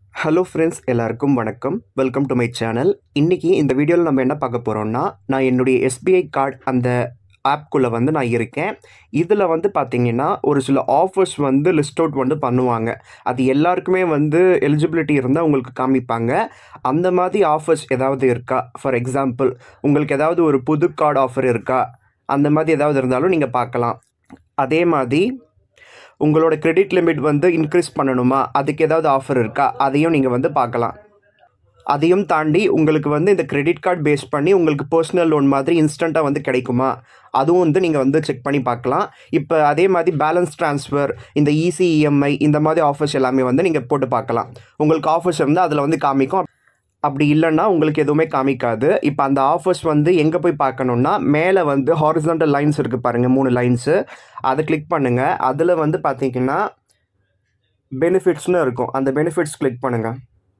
Hello friends எல்லாருக்கும் வணக்கம் welcome to my channel இன்றைக்கி இந்த வீடியோவில் நம்ம என்ன பார்க்க போகிறோம்னா நான் என்னுடைய எஸ்பிஐ கார்டு அந்த ஆப்குள்ளே வந்து நான் இருக்கேன் இதில் வந்து பார்த்தீங்கன்னா ஒரு சில ஆஃபர்ஸ் வந்து லிஸ்ட் அவுட் வந்து பண்ணுவாங்க அது எல்லாருக்குமே வந்து எலிஜிபிலிட்டி இருந்தால் உங்களுக்கு காமிப்பாங்க அந்த மாதிரி ஆஃபர்ஸ் ஏதாவது இருக்கா ஃபார் எக்ஸாம்பிள் உங்களுக்கு ஏதாவது ஒரு புது கார்டு ஆஃபர் இருக்கா அந்த மாதிரி ஏதாவது இருந்தாலும் நீங்கள் பார்க்கலாம் அதே மாதிரி உங்களோட கிரெடிட் லிமிட் வந்து இன்க்ரீஸ் பண்ணணுமா அதுக்கு ஏதாவது ஆஃபர் இருக்கா அதையும் நீங்கள் வந்து பார்க்கலாம் அதையும் தாண்டி உங்களுக்கு வந்து இந்த கிரெடிட் கார்டு பேஸ் பண்ணி உங்களுக்கு பர்சனல் லோன் மாதிரி இன்ஸ்டண்ட்டாக வந்து கிடைக்குமா அதுவும் வந்து நீங்கள் வந்து செக் பண்ணி பார்க்கலாம் இப்போ அதே மாதிரி பேலன்ஸ் ட்ரான்ஸ்ஃபர் இந்த ஈஸி இஎம்ஐ இந்த மாதிரி ஆஃபர்ஸ் எல்லாமே வந்து நீங்கள் போட்டு பார்க்கலாம் உங்களுக்கு ஆஃபர்ஸ் இருந்தால் அதில் வந்து காமிக்கும் அப்படி இல்லைன்னா உங்களுக்கு எதுவுமே காமிக்காது இப்போ அந்த ஆஃபர்ஸ் வந்து எங்கே போய் பார்க்கணுன்னா மேலே வந்து ஹாரிசான்டல் லைன்ஸ் இருக்குது பாருங்கள் மூணு லைன்ஸு அதை கிளிக் பண்ணுங்கள் அதில் வந்து பார்த்தீங்கன்னா பெனிஃபிட்ஸ்னு இருக்கும் அந்த பெனிஃபிட்ஸ் கிளிக் பண்ணுங்கள்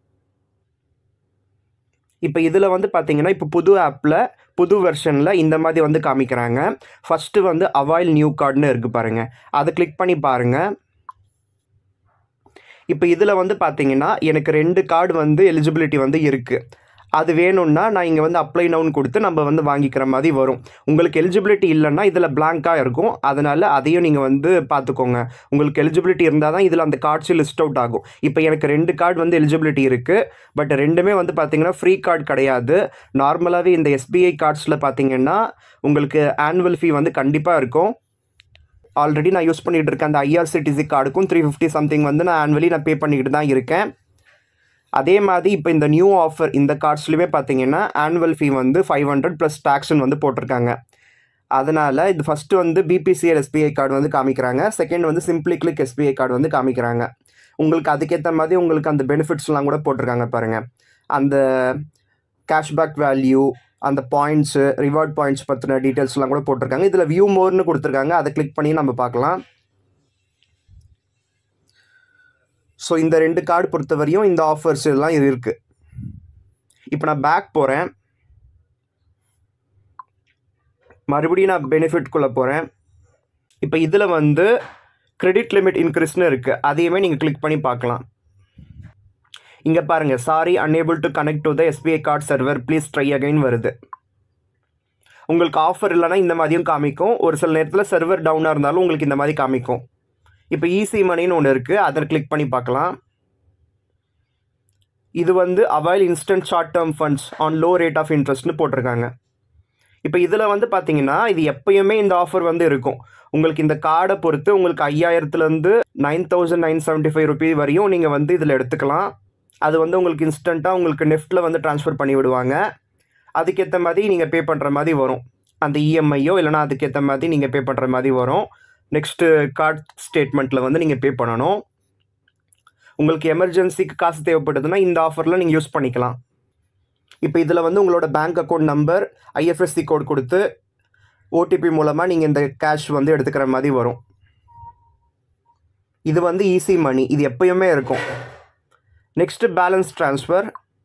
இப்போ இதில் வந்து பார்த்தீங்கன்னா இப்போ புது ஆப்பில் புது வெர்ஷனில் இந்த மாதிரி வந்து காமிக்கிறாங்க ஃபஸ்ட்டு வந்து அவாயில் நியூ கார்டுன்னு இருக்குது பாருங்கள் அதை கிளிக் பண்ணி பாருங்கள் இப்போ இதில் வந்து பார்த்தீங்கன்னா எனக்கு ரெண்டு கார்டு வந்து எலிஜிபிலிட்டி வந்து இருக்குது அது வேணும்னா நான் இங்கே வந்து அப்ளை நவுன் கொடுத்து நம்ம வந்து வாங்கிக்கிற மாதிரி வரும் உங்களுக்கு எலிஜிபிலிட்டி இல்லைன்னா இதில் பிளாங்காக இருக்கும் அதனால் அதையும் நீங்கள் வந்து பார்த்துக்கோங்க உங்களுக்கு எலிஜிபிலிட்டி இருந்தால் தான் இதில் அந்த கார்ட்ஸு லிஸ்ட் அவுட் ஆகும் இப்போ எனக்கு ரெண்டு கார்டு வந்து எலிஜிபிலிட்டி இருக்குது பட் ரெண்டுமே வந்து பார்த்தீங்கன்னா ஃப்ரீ கார்டு கிடையாது நார்மலாகவே இந்த எஸ்பிஐ கார்ட்ஸில் பார்த்தீங்கன்னா உங்களுக்கு ஆனுவல் ஃபீ வந்து கண்டிப்பாக இருக்கும் ஆல்ரெடி நான் யூஸ் பண்ணிகிட்டு இருக்கேன் அந்த ஐஆர்சிடிசி கார்டுக்கும் த்ரீ ஃபிஃப்டி சம்திங் வந்து நான் ஆனுவலி நான் பே பண்ணிக்கிட்டு தான் இருக்கேன் அதே மாதிரி இப்போ இந்த நியூ ஆஃபர் இந்த கார்ட்ஸ்லையுமே பார்த்தீங்கன்னா ஆனுவல் ஃபீ வந்து ஃபைவ் ஹண்ட்ரட் ப்ளஸ் டேக்ஸ்னு வந்து போட்டிருக்காங்க அதனால் இது ஃபஸ்ட்டு வந்து பிபிசிஎல் எஸ்பிஐ கார்டு வந்து காமிக்கிறாங்க செகண்ட் வந்து சிம்பிளி கிளிக் எஸ்பிஐ கார்டு வந்து காமிக்கிறாங்க உங்களுக்கு அதுக்கேற்ற மாதிரி உங்களுக்கு அந்த பெனிஃபிட்ஸ்லாம் கூட போட்டிருக்காங்க பாருங்கள் அந்த கேஷ்பேக் வேல்யூ அந்த பாயிண்ட்ஸு ரிவார்ட் பாயிண்ட்ஸ் பற்றின டீட்டெயில்ஸ்லாம் கூட போட்டிருக்காங்க இதில் வியூ மோர்னு கொடுத்துருக்காங்க அதை கிளிக் பண்ணி நம்ம பார்க்கலாம் ஸோ இந்த ரெண்டு கார்டு பொறுத்தவரையும் இந்த ஆஃபர்ஸ் எல்லாம் இது இருக்குது இப்போ நான் பேக் போகிறேன் மறுபடியும் நான் பெனிஃபிட்குள்ளே போகிறேன் இப்போ இதில் வந்து கிரெடிட் லிமிட் இன்க்ரீஸ்னு இருக்குது அதையுமே நீங்கள் கிளிக் பண்ணி பார்க்கலாம் இங்கே பாருங்கள் sorry unable to connect to the SBI card server please try again வருது உங்களுக்கு ஆஃபர் இல்லைனா இந்த மாதிரியும் காமிக்கும் ஒரு சில நேரத்தில் சர்வர் டவுனாக இருந்தாலும் உங்களுக்கு இந்த மாதிரி காமிக்கும் இப்போ ஈஸி மணின்னு ஒன்று இருக்குது அதை கிளிக் பண்ணி பார்க்கலாம் இது வந்து avail instant short term funds on low rate of இன்ட்ரெஸ்ட்னு போட்டிருக்காங்க இப்போ இதில் வந்து பார்த்தீங்கன்னா இது எப்பயுமே இந்த ஆஃபர் வந்து இருக்கும் உங்களுக்கு இந்த கார்டை பொறுத்து உங்களுக்கு ஐயாயிரத்துலேருந்து nine thousand nine seventy five rupee வரையும் நீங்கள் வந்து இதில் எடுத்துக்கலாம் அது வந்து உங்களுக்கு இன்ஸ்டண்ட்டாக உங்களுக்கு நெஃப்ட்டில் வந்து ட்ரான்ஸ்ஃபர் பண்ணி விடுவாங்க அதுக்கேற்ற மாதிரி நீங்கள் பே பண்ணுற மாதிரி வரும் அந்த இஎம்ஐயோ இல்லைனா அதுக்கேற்ற மாதிரி நீங்கள் பே பண்ணுற மாதிரி வரும் நெக்ஸ்ட்டு கார்ட் ஸ்டேட்மெண்ட்டில் வந்து நீங்கள் பே பண்ணணும் உங்களுக்கு எமர்ஜென்சிக்கு காசு தேவைப்படுதுன்னா இந்த ஆஃபரில் நீங்கள் யூஸ் பண்ணிக்கலாம் இப்போ இதில் வந்து உங்களோட bank account number IFSC code கொடுத்து ஓடிபி மூலமாக நீங்கள் இந்த கேஷ் வந்து எடுத்துக்கிற மாதிரி வரும் இது வந்து ஈஸி மணி இது எப்பயுமே இருக்கும் நெக்ஸ்ட்டு பேலன்ஸ் ட்ரான்ஸ்ஃபர்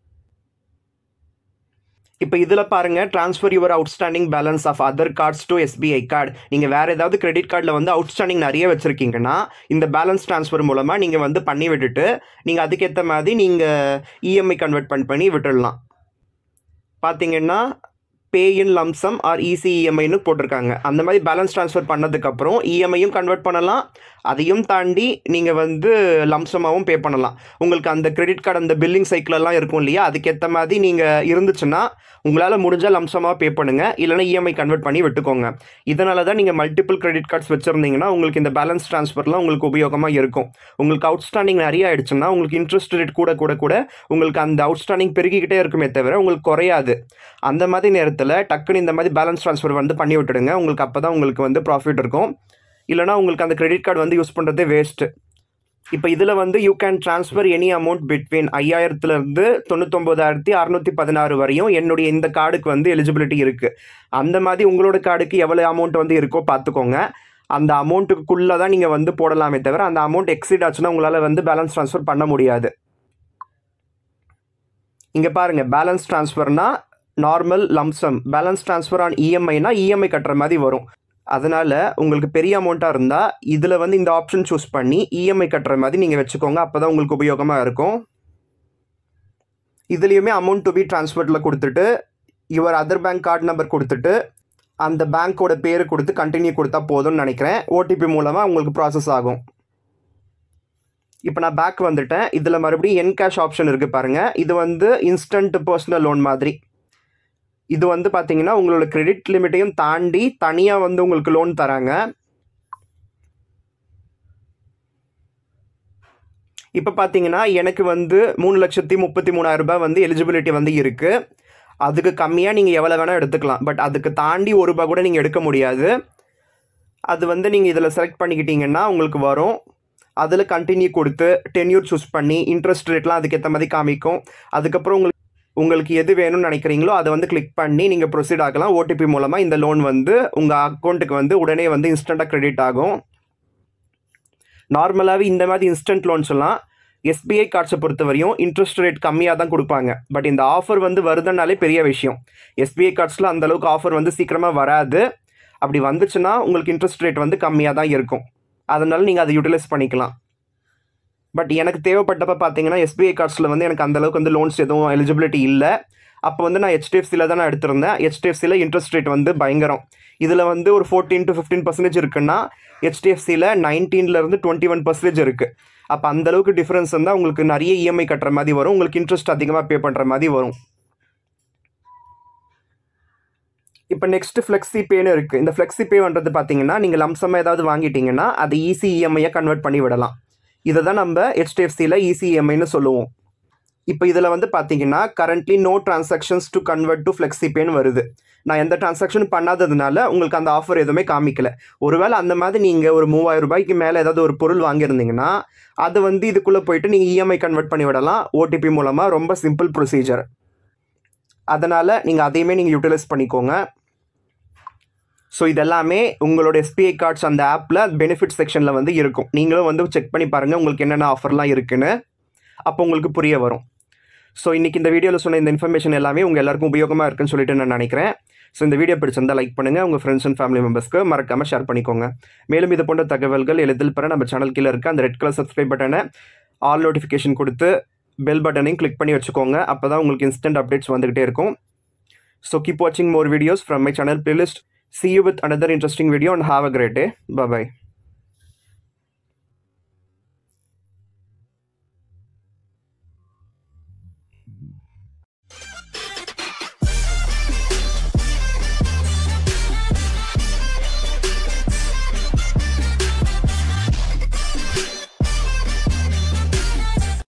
இப்போ இதில் பாருங்கள் transfer your outstanding balance of other cards to SBI card நீங்கள் வேறு ஏதாவது கிரெடிட் கார்டில் வந்து அவுட்ஸ்டாண்டிங் நிறைய வச்சுருக்கீங்கன்னா இந்த பேலன்ஸ் ட்ரான்ஸ்ஃபர் மூலமாக நீங்கள் வந்து பண்ணி விட்டுட்டு நீங்கள் அதுக்கேற்ற மாதிரி நீங்கள் இஎம்ஐ கன்வெர்ட் பண்ணி பண்ணி விட்டுடலாம் பார்த்தீங்கன்னா pay in lump sum or easy இஎம்ஐன்னு போட்டிருக்காங்க அந்த மாதிரி பேலன்ஸ் ட்ரான்ஸ்ஃபர் பண்ணதுக்கப்புறம் இஎம்ஐயும் கன்வெர்ட் பண்ணலாம் அதையும் தாண்டி நீங்கள் வந்து லம்சமாகவும் பே பண்ணலாம் உங்களுக்கு அந்த கிரெடிட் கார்டு அந்த பில்லிங் சைக்கிளெல்லாம் இருக்கும் இல்லையா அதுக்கேற்ற மாதிரி நீங்கள் இருந்துச்சுன்னா உங்களால் முடிஞ்சால் லம்சமாக பே பண்ணுங்கள் இல்லைனா இஎம்ஐ கன்வெர்ட் பண்ணி விட்டுக்கோங்க இதனால தான் நீங்கள் மல்டிபிள் கிரெடிட் கார்ட்ஸ் வச்சுருந்தீங்கன்னா உங்களுக்கு இந்த பேலன்ஸ் ட்ரான்ஸ்ஃபர்லாம் உங்களுக்கு உபயோகமாக இருக்கும் உங்களுக்கு அவுட்ஸ்டாண்டிங் நிறைய ஆயிடுச்சுன்னா உங்களுக்கு இன்ட்ரெஸ்ட் ரேட் கூட கூட கூட உங்களுக்கு அந்த அவுட்ஸ்டாண்டிங் பெருகிக்கிட்டே இருக்குமே தவிர உங்களுக்கு குறையாது அந்த மாதிரி நேரத்தில் டக்குன்னு இந்த மாதிரி பேலன்ஸ் ட்ரான்ஸ்ஃபர் வந்து பண்ணி விட்டுடுங்க உங்களுக்கு அப்போ தான் உங்களுக்கு வந்து ப்ராஃபிட் இருக்கும் இல்லைனா உங்களுக்கு அந்த கிரெடிட் கார்டு வந்து யூஸ் பண்ணுறதே வேஸ்ட்டு இப்போ இதில் வந்து you can transfer any amount between ஐயாயிரத்துலேருந்து தொண்ணூத்தொம்பதாயிரத்தி அறநூற்றி பதினாறு வரையும் என்னுடைய இந்த கார்டுக்கு வந்து எலிஜிபிலிட்டி இருக்குது அந்த மாதிரி உங்களோட கார்டுக்கு எவ்வளோ அமௌண்ட் வந்து இருக்கோ பார்த்துக்கோங்க அந்த அமௌண்ட்டுக்குள்ளே தான் நீங்கள் வந்து போடலாமே தவிர அந்த அமௌண்ட் எக்ஸிட் ஆச்சுன்னா உங்களால் வந்து பேலன்ஸ் ட்ரான்ஸ்ஃபர் பண்ண முடியாது இங்கே பாருங்கள் பேலன்ஸ் ட்ரான்ஸ்ஃபர்னால் normal lump sum balance transfer on இஎம்ஐனா இஎம்ஐ கட்டுற மாதிரி வரும் அதனால் உங்களுக்கு பெரிய அமௌண்ட்டாக இருந்தால் இதில் வந்து இந்த ஆப்ஷன் சூஸ் பண்ணி இஎம்ஐ கட்டுற மாதிரி நீங்கள் வச்சுக்கோங்க அப்போ தான் உங்களுக்கு உபயோகமாக இருக்கும் இதுலேயுமே அமௌண்ட் டு பி ட்ரான்ஸ்ஃபர்டில் கொடுத்துட்டு your other bank card number கொடுத்துட்டு அந்த பேங்க்கோட பேர் கொடுத்து கண்டினியூ கொடுத்தா போதும்னு நினைக்கிறேன் ஓடிபி மூலமாக உங்களுக்கு ப்ராசஸ் ஆகும் இப்போ நான் பேக் வந்துட்டேன் இதில் மறுபடியும் என் கேஷ் ஆப்ஷன் இருக்குது பாருங்கள் இது வந்து இன்ஸ்டன்ட் பர்சனல் லோன் மாதிரி இது வந்து பார்த்தீங்கன்னா உங்களோட கிரெடிட் லிமிட்டையும் தாண்டி தனியாக வந்து உங்களுக்கு லோன் தராங்க இப்போ பார்த்தீங்கன்னா எனக்கு வந்து மூணு லட்சத்தி முப்பத்தி மூணாயிரம் ரூபாய் வந்து எலிஜிபிலிட்டி வந்து இருக்குது அதுக்கு கம்மியாக நீங்கள் எவ்வளோ வேணால் எடுத்துக்கலாம் பட் அதுக்கு தாண்டி ஒரு ரூபாய் கூட நீங்கள் எடுக்க முடியாது அது வந்து நீங்கள் இதில் செலக்ட் பண்ணிக்கிட்டீங்கன்னா உங்களுக்கு வரும் அதில் கண்டினியூ கொடுத்து டென்யூர் சூஸ் பண்ணி இன்ட்ரெஸ்ட் ரேட்லாம் அதுக்கேற்ற மாதிரி காமிக்கும் அதுக்கப்புறம் உங்களுக்கு உங்களுக்கு எது வேணும்னு நினைக்கிறீங்களோ அதை வந்து கிளிக் பண்ணி நீங்கள் ப்ரொசீட் ஆகலாம் ஓடிபி மூலமாக இந்த லோன் வந்து உங்கள் அக்கௌண்ட்டுக்கு வந்து உடனே வந்து இன்ஸ்டண்ட்டாக கிரெடிட் ஆகும் நார்மலாகவே இந்த மாதிரி இன்ஸ்டன்ட் லோன்ஸ் எல்லாம் எஸ்பிஐ கார்ட்ஸை பொறுத்தவரையும் இன்ட்ரெஸ்ட் ரேட் கம்மியாக தான் கொடுப்பாங்க பட் இந்த ஆஃபர் வந்து வருதுனாலே பெரிய விஷயம் எஸ்பிஐ கார்ட்ஸில் அந்தளவுக்கு ஆஃபர் வந்து சீக்கிரமாக வராது அப்படி வந்துச்சுன்னா உங்களுக்கு இன்ட்ரெஸ்ட் ரேட் வந்து கம்மியாக தான் இருக்கும் அதனால நீங்கள் அதை யூட்டிலைஸ் பண்ணிக்கலாம் பட் எனக்கு தேவைப்பட்டப்ப பார்த்தீங்கன்னா எஸ்பிஐ கார்ட்ஸில் வந்து எனக்கு அந்தளவுக்கு வந்து லோன்ஸ் எதுவும் எலிஜிபிலிட்டி இல்லை அப்போ வந்து நான் ஹெச்டிஎஃப்சியில் தான் நான் எடுத்திருந்தேன் ஹெச்டிஎஃப்சியில் இன்ட்ரெஸ்ட் ரேட் வந்து பயங்கரம் இதில் வந்து ஒரு ஃபோர்டீன் டு ஃபிஃப்டீன் பர்சன்டேஜ் இருக்குன்னா ஹெச்டிஎஃப்சியில் நைன்டீன்லேருந்து டுவெண்ட்டி ஒன் பர்சன்டேஜ் இருக்குது அப்போ அந்தளவுக்கு டிஃப்ரென்ஸ் இருந்தால் உங்களுக்கு நிறைய இஎம்ஐ கட்டுற மாதிரி வரும் உங்களுக்கு இன்ட்ரெஸ்ட் அதிகமாக பே பண்ணுற மாதிரி வரும் இப்போ நெக்ஸ்ட் ஃப்ளெக்ஸி பேன்னு இருக்குது இந்த ஃப்ளெக்ஸி பேன்றது பார்த்தீங்கன்னா நீங்கள் லம்சமாக ஏதாவது வாங்கிட்டீங்கன்னா அது ஈஸி இஎம்ஐயை கன்வெர்ட் பண்ணி விடலாம் இதை தான் நம்ம ஹெச்டிஎஃப்சியில் ஈஸி இஎம்ஐன்னு சொல்லுவோம் இப்போ இதில் வந்து பார்த்தீங்கன்னா currently no transactions to convert to flexi பேன்னு வருது நான் எந்த டிரான்சாக்ஷன் பண்ணாததுனால உங்களுக்கு அந்த ஆஃபர் எதுவுமே காமிக்கல ஒருவேளை அந்த மாதிரி நீங்கள் ஒரு மூவாயிரம் ரூபாய்க்கு மேலே ஏதாவது ஒரு பொருள் வாங்கியிருந்தீங்கன்னா அது வந்து இதுக்குள்ளே போயிட்டு நீங்கள் இஎம்ஐ கன்வெர்ட் பண்ணி விடலாம் ஓடிபி மூலமாக ரொம்ப சிம்பிள் ப்ரொசீஜர் அதனால் நீங்கள் அதையுமே நீங்கள் யூட்டிலைஸ் பண்ணிக்கோங்க ஸோ இதெல்லாமே உங்களோட எஸ்பிஐ கார்ட்ஸ் அந்த ஆப்பில் பெனிஃபிட் செக்ஷனில் வந்து இருக்கும் நீங்களும் வந்து செக் பண்ணி பாருங்கள் உங்களுக்கு என்னென்ன ஆஃபர்லாம் இருக்குன்னு அப்போ உங்களுக்கு புரிய வரும் ஸோ இன்றைக்கி இந்த வீடியோவில் சொன்ன இந்த இன்ஃபர்மேஷன் எல்லாமே உங்கள் எல்லாருக்கும் உபயோகமாக இருக்குன்னு சொல்லிட்டு நான் நினைக்கிறேன் ஸோ இந்த வீடியோ பிடிச்சிருந்தால் லைக் பண்ணுங்கள் உங்கள் ஃப்ரெண்ட்ஸ் அண்ட் ஃபேமிலி மெம்பர்ஸ்க்கு மறக்காமல் ஷேர் பண்ணிக்கோங்க மேலும் இது போன்ற தகவல்கள் எளிதில் பெற நம்ம சேனல் கீழே இருக்க அந்த ரெட் கலர் சப்ஸ்கிரைப் பட்டனை ஆல் நோட்டிஃபிகேஷன் கொடுத்து பெல் பட்டனையும் கிளிக் பண்ணி வச்சுக்கோங்க அப்போ தான் உங்களுக்கு இன்ஸ்டன்ட் அப்டேட்ஸ் வந்துகிட்டே இருக்கும் ஸோ கீப் வாட்சிங் more videos from my channel playlist See you with another interesting video and have a great day. Bye bye.